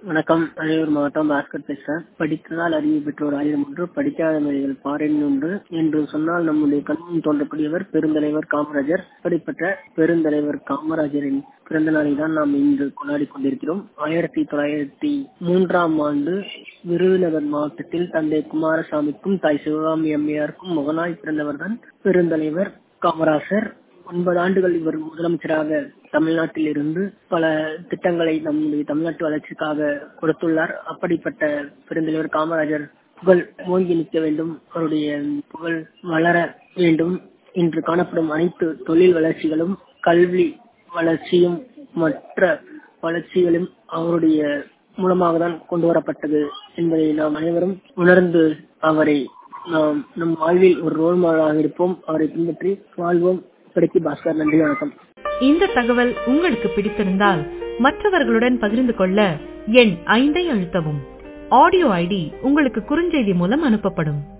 வணக்கம் அரியலூர் மாவட்டம் பாஸ்கர் பேசுறேன் படித்ததால் அறிவு பெற்றோர் ஆயிரம் ஒன்று படிக்காத மொழிகள் பாரின் ஒன்று என்று சொன்னால் நம்முடைய கண்முன் தோன்றக்கூடியவர் பெருந்தலைவர் காமராஜர் அப்படிப்பட்ட பெருந்தலைவர் காமராஜரின் பிறந்த நாளை தான் நாம் இன்று கொண்டாடி கொண்டிருக்கிறோம் ஆயிரத்தி தொள்ளாயிரத்தி மூன்றாம் ஆண்டு விருதுநகர் மாவட்டத்தில் தந்தை குமாரசாமிக்கும் தாய் சிவகாமி அம்மையாருக்கும் மகனாய் பிறந்தவர் தான் பெருந்தலைவர் காமராஜர் ஒன்பது ஆண்டுகள் இவர் முதலமைச்சராக தமிழ்நாட்டில் இருந்து பல திட்டங்களை நம்முடைய தமிழ்நாட்டு வளர்ச்சிக்காக கொடுத்துள்ளார் அப்படிப்பட்ட பெருந்தலைவர் காமராஜர் புகழ் ஓங்கி நிற்க வேண்டும் அவருடைய புகழ் வளர வேண்டும் இன்று காணப்படும் அனைத்து தொழில் வளர்ச்சிகளும் கல்வி வளர்ச்சியும் மற்ற வளர்ச்சிகளும் அவருடைய மூலமாக தான் கொண்டு வரப்பட்டது என்பதை நாம் அனைவரும் உணர்ந்து அவரை நாம் நம் வாழ்வில் ஒரு ரோல் மாடலாக இருப்போம் அவரை பின்பற்றி வாழ்வோம் இப்படிக்கு பாஸ்கர் நன்றி வணக்கம் இந்த தகவல் உங்களுக்கு பிடித்திருந்தால் மற்றவர்களுடன் பகிர்ந்து கொள்ள எண் ஐந்தை அழுத்தவும் ஆடியோ ஐடி உங்களுக்கு குறுஞ்செய்தி மூலம் அனுப்பப்படும்